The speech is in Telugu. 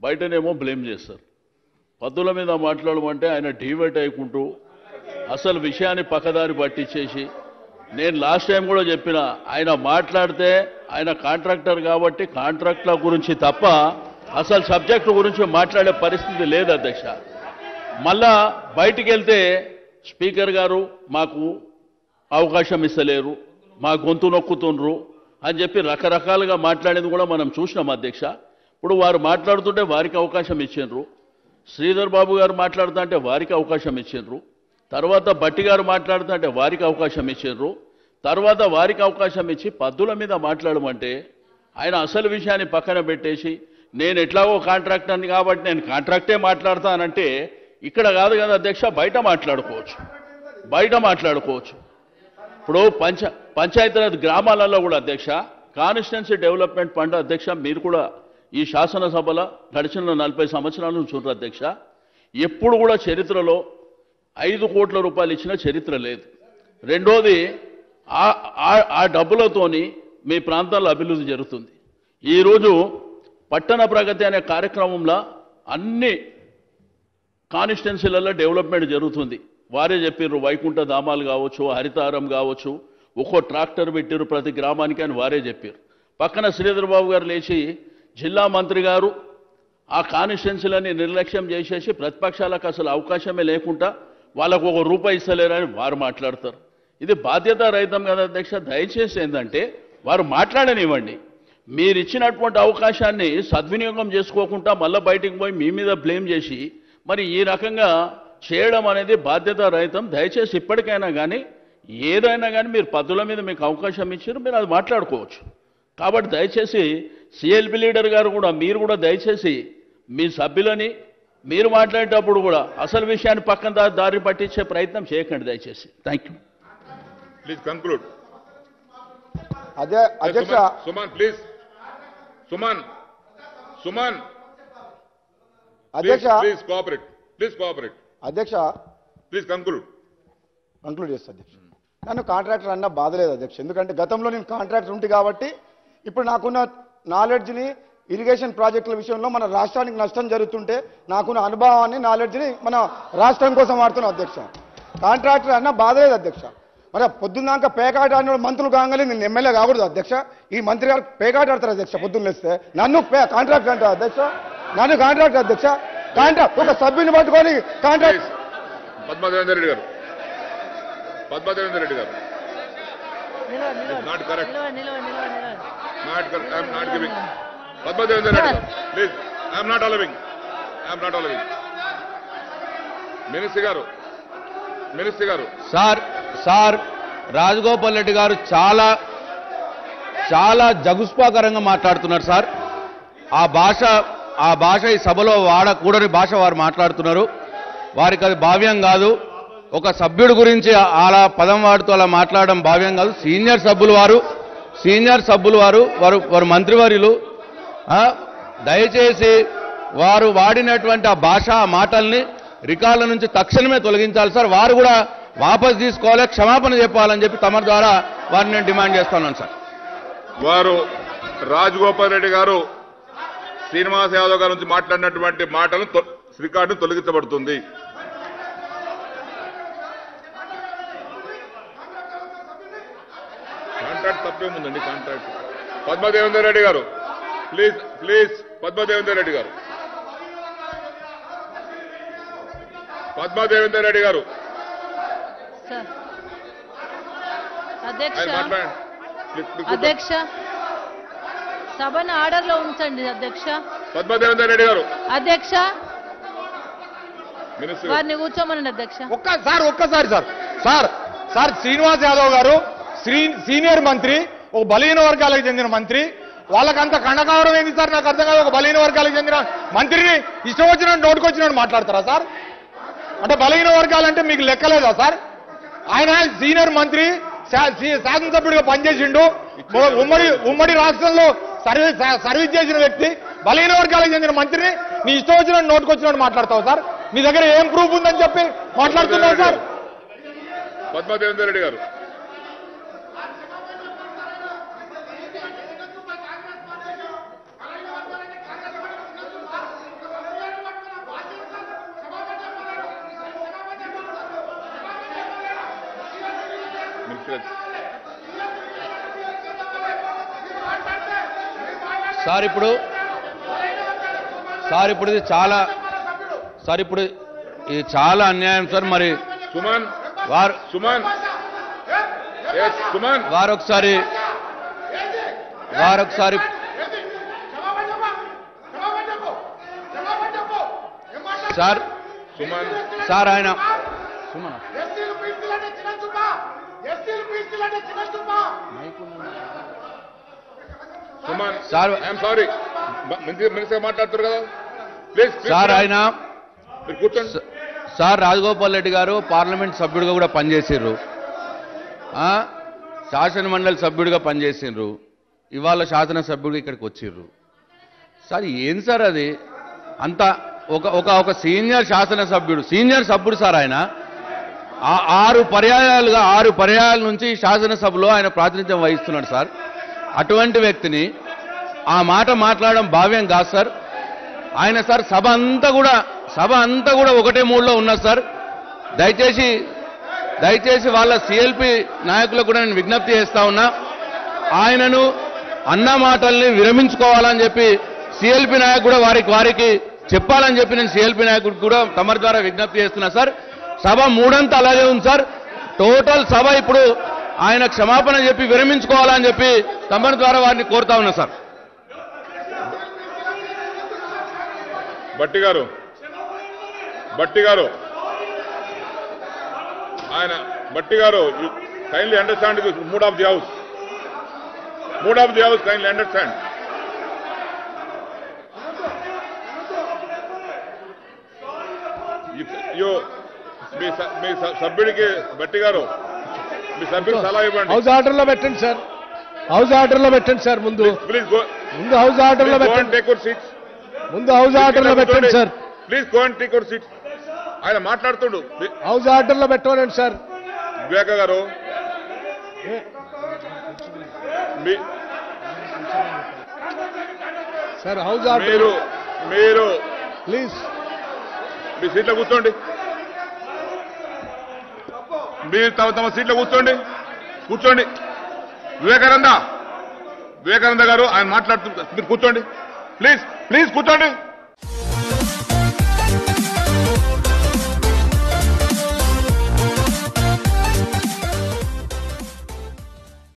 బయటనేమో బ్లేమ్ చేస్తారు పద్దుల మీద మాట్లాడమంటే ఆయన డీవేట్ అయ్యుకుంటూ అసలు విషయాన్ని పక్కదారి పట్టించేసి నేను లాస్ట్ టైం కూడా చెప్పిన ఆయన మాట్లాడితే ఆయన కాంట్రాక్టర్ కాబట్టి కాంట్రాక్ట్ల గురించి తప్ప అసలు సబ్జెక్టు గురించి మాట్లాడే పరిస్థితి లేదు అధ్యక్ష మళ్ళా బయటికి వెళ్తే స్పీకర్ గారు మాకు అవకాశం ఇస్తలేరు మా గొంతు నొక్కుతుండ్రు అని చెప్పి రకరకాలుగా మాట్లాడేది కూడా మనం చూసినాం అధ్యక్ష ఇప్పుడు వారు మాట్లాడుతుంటే వారికి అవకాశం ఇచ్చిండ్రు శ్రీధర్ బాబు గారు మాట్లాడుతుంటే వారికి అవకాశం ఇచ్చిండ్రు తర్వాత బట్టి గారు మాట్లాడుతుంటే వారికి అవకాశం ఇచ్చిండ్రు తర్వాత వారికి అవకాశం ఇచ్చి పద్దుల మీద మాట్లాడమంటే ఆయన అసలు విషయాన్ని పక్కన పెట్టేసి నేను ఎట్లాగో కాంట్రాక్టర్ని కాబట్టి నేను కాంట్రాక్టే మాట్లాడతానంటే ఇక్కడ కాదు కదా అధ్యక్ష బయట మాట్లాడుకోవచ్చు బయట మాట్లాడుకోవచ్చు ఇప్పుడు పంచ పంచాయతీరాజ్ గ్రామాలలో కూడా అధ్యక్ష కాన్స్టిట్యున్సీ డెవలప్మెంట్ ఫండ్ అధ్యక్ష మీరు కూడా ఈ శాసనసభలో గడిచిన నలభై సంవత్సరాల నుంచి చూడరు అధ్యక్ష ఎప్పుడు కూడా చరిత్రలో ఐదు కోట్ల రూపాయలు ఇచ్చిన చరిత్ర లేదు రెండోది ఆ- ఆ- ఆ డబ్బులతోని మీ ప్రాంతాల్లో అభివృద్ధి జరుగుతుంది ఈరోజు పట్టణ ప్రగతి అనే కార్యక్రమంలో అన్ని కాన్స్టిట్యున్సీలలో డెవలప్మెంట్ జరుగుతుంది వారే చెప్పారు వైకుంఠ ధామాలు కావచ్చు హరితారం కావచ్చు ఒక్కో ట్రాక్టర్ పెట్టారు ప్రతి గ్రామానికి అని వారే చెప్పారు పక్కన శ్రీధర్ బాబు గారు లేచి జిల్లా మంత్రి గారు ఆ కాన్స్టిట్యున్సీలని నిర్లక్ష్యం చేసేసి ప్రతిపక్షాలకు అసలు అవకాశమే లేకుండా వాళ్ళకు ఒక రూపాయి ఇస్తలేరని వారు మాట్లాడతారు ఇది బాధ్యత రహితం కదా అధ్యక్ష దయచేసి ఏంటంటే వారు మాట్లాడనివ్వండి మీరు ఇచ్చినటువంటి అవకాశాన్ని సద్వినియోగం చేసుకోకుండా మళ్ళీ బయటికి పోయి మీ మీద బ్లేమ్ చేసి మరి ఈ రకంగా చేయడం అనేది బాధ్యత రహితం దయచేసి ఇప్పటికైనా కానీ ఏదైనా కానీ మీరు పద్ధతుల మీద మీకు అవకాశం ఇచ్చారు మీరు అది మాట్లాడుకోవచ్చు కాబట్టి దయచేసి సిఎల్పి లీడర్ గారు కూడా మీరు కూడా దయచేసి మీ సభ్యులని మీరు మాట్లాడేటప్పుడు కూడా అసలు విషయాన్ని పక్కన దా- దారి పట్టించే ప్రయత్నం చేయకండి దయచేసి థ్యాంక్ యూ ప్లీజ్ కంక్లూడ్ అదే అధ్యక్ష సుమన్ ప్లీజ్ సుమన్ సుమన్ అధ్యక్ష ప్లీజ్ కోఆపరేట్ ప్లీజ్ కోఆపరేట్ అధ్యక్ష ప్లీజ్ కంక్లూడ్ కంక్లూడ్ చేస్తా అధ్యక్ష నన్ను కాంట్రాక్టర్ అన్న బాధ లేదు అధ్యక్ష ఎందుకంటే గతంలో నేను కాంట్రాక్టర్ ఉంటే కాబట్టి ఇప్పుడు నాకున్న నాలెడ్జ్ని ఇరిగేషన్ ప్రాజెక్టుల విషయంలో మన రాష్ట్రానికి నష్టం జరుగుతుంటే నాకున్న అనుభవాన్ని నాలెడ్జ్ని మన రాష్ట్రం కోసం వాడుతున్నాం అధ్యక్ష కాంట్రాక్టర్ అన్న బాధ లేదు అధ్యక్ష మరి పొద్దున్నాక పేకాట ఆడిన మంత్రులు కాగానే నేను ఎమ్మెల్యే కాకూడదు అధ్యక్ష ఈ మంత్రి గారు పేకాట ఆడతారు అధ్యక్ష పొద్దున్న లేస్తే నన్ను పే- కాంట్రాక్ట్ అంటారు అధ్యక్ష నన్ను కాంట్రాక్ట్ అధ్యక్ష కాంట్రాక్ట్ ఒక సభ్యుని పట్టుకొని కాంట్రాక్ట్ ప్లీజ్ పద్మదేవేందర్ రెడ్డి గారు Padma Devender Reddy garu not correct not correct I'm not giving Padma Devender Reddy garu please I'm not allowing I'm not allowing minister garu minister garu sir sir Rajagopal Reddy garu చాలా చాలా జగుస్పాకరంగా మాట్లాడుతున్నారు సార్ ఆ భాష ఆ భాష ఈ సభలో వాడకూడని భాష వారు మాట్లాడుతున్నారు వారికి అది భావ్యం కాదు ఒక సభ్యుడి గురించి అలా పదం వాడుతూ అలా మాట్లాడడం భావ్యం కాదు సీనియర్ సభ్యులు వారు సీనియర్ సభ్యులు వారు వారు వారు మంత్రివర్యులు ఆ, దయచేసి వారు వాడినటువంటి ఆ భాష ఆ మాటల్ని రికార్డుల నుంచి తక్షణమే తొలగించాలి సార్ వారు కూడా వాపస్ తీసుకోవాలి క్షమాపణ చెప్పాలని చెప్పి తమ ద్వారా వారిని నేను డిమాండ్ చేస్తున్నాను సార్ వారు రాజగోపాల్ రెడ్డి గారు శ్రీనివాస్ యాదవ్ గారి నుంచి మాట్లాడినటువంటి మాటలు తొ- రికార్డు తొలగించబడుతుంది కాంట్రాక్ట్ తప్పేముందండి contract Padma Devender Reddy garu please please Padma Devender Reddy గారు పద్మదేవేందర్ రెడ్డి గారు సార్ అధ్యక్ష ఆయన మాట్లాడండి ప్లీజ్, ప్లీజ్ కూర్చోండి. అధ్యక్ష సభను ఆర్డర్లో ఉంచండి అధ్యక్ష పద్మదేవేందర్ రెడ్డి గారు అధ్యక్ష మినిస్టర్ గారు. వారిని కూర్చోమనండి అధ్యక్ష ఒక్క సార్ ఒక్కసారి sir sir sir Srinivas Yadav garu Shri senior మంత్రి ఒక బలహీన వర్గాలకు చెందిన మంత్రి వాళ్ళకంత కండకావరం ఏంది సార్ నాకు అర్థం కాదు ఒక బలహీన వర్గాలకు చెందిన మంత్రిని ఇష్టం వచ్చిన నోటుకొచ్చినట్టు మాట్లాడతారా సార్ అంటే బలహీన వర్గాలంటే మీకు లెక్కలేదా సార్ ఆయన సీనియర్ మంత్రి శా- శీ- శాసనసభ్యుడిగా పనిచేసిండు ఉ- ఉమ్మడి ఉమ్మడి రాష్ట్రంలో సర్వీస్ సా- సర్వీస్ చేసిన వ్యక్తి బలహీన వర్గాలకు చెందిన మంత్రిని నీ ఇష్టం వచ్చినట్టు నోటుకొచ్చినట్టు మాట్లాడతావు సార్ నీ దగ్గర ఏం ప్రూఫ్ ఉందని చెప్పి మాట్లాడుతున్నావు సార్ పద్మదేవేందర్ రెడ్డి గారు సార్ ఇప్పుడు సార్ ఇప్పుడు ఇది చాలా సార్ ఇప్పుడు ఇది చాలా అన్యాయం సార్ మరి సుమన్ వారు సుమన్ ఎస్ సుమన్ వారు ఒకసారి వారు ఒకసారి సార్ సుమన్ సార్ ఆయన Suman Suman sir I'm sorry minister మాట్లాడుతారు కదా ప్లీజ్ సార్ ఆయన మీరు కూర్చోండి స- సార్ రాజగోపాల్ రెడ్డి గారు పార్లమెంట్ సభ్యుడిగా కూడా పనిచేసిండ్రు ఆ, శాసన మండలి సభ్యుడిగా పనిచేసిండ్రు ఇవాళ శాసనసభ్యుడిగా ఇక్కడికి వచ్చిర్రు సార్ ఏం సార్ అది అంత ఒక ఒక ఒక సీనియర్ శాసనసభ్యుడు సీనియర్ సభ్యుడు సార్ ఆయన ఆ- ఆరు పర్యాయాలుగా ఆరు పర్యాయాల నుంచి శాసనసభలో ఆయన ప్రాతినిధ్యం వహిస్తున్నాడు సార్ అటువంటి వ్యక్తిని ఆ మాట మాట్లాడడం భావ్యం కాదు సార్ ఆయన సార్ సభ అంతా కూడా సభ అంతా కూడా ఒకటే మూడ్లో ఉన్నారు సార్ దయచేసి దయచేసి వాళ్ళ సిఎల్పి నాయకులకు కూడా నేను విజ్ఞప్తి చేస్తా ఉన్నా ఆయనను అన్న మాటల్ని విరమించుకోవాలని చెప్పి సిఎల్పి నాయకు కూడా వారికి వారికి చెప్పాలని చెప్పి నేను సిఎల్పి నాయకుడికి కూడా తమరి ద్వారా విజ్ఞప్తి చేస్తున్నా సార్ సభ మూడంతా అలాగే ఉంది సార్ టోటల్ సభ ఇప్పుడు ఆయన క్షమాపణ చెప్పి విరమించుకోవాలని చెప్పి తమరి ద్వారా వారిని కోరుతా ఉన్నా సార్ బట్టి గారు బట్టి గారు ఆయన Bhatti garu kindly understand mood of the house mood of the house kindly understand యో మీ స- మీ స- సభ్యుడికి బట్టి గారు మీ సభ్యుడికి సలహా ఇవ్వండి హౌస్ ఆర్డర్ లో పెట్టండి సార్ హౌస్ ఆర్డర్ లో పెట్టండి సార్ ముందు ప్లీజ్ గో ముందు హౌస్ ఆర్డర్ లో గో అండ్ పెట్టండి టేక్ యువర్ సీట్స్ ముందు హౌస్ ఆర్డర్ లో పెట్టండి sir please go and take your seats ఆయన మాట్లాడుతుండు హౌస్ ఆర్డర్ లో పెట్టమనండి సార్ వివేక గారు మీ- సార్ హౌస్ ఆర్డర్ మీరు మీరు ప్లీజ్ మీ సీట్లో కూర్చోండి మీరు తమ తమ సీట్లో కూర్చోండి కూర్చోండి వివేకానంద వివేకానంద గారు ఆయన మాట్లాడుతూ మీరు కూర్చోండి ప్లీజ్ ప్లీజ్ కూర్చోండి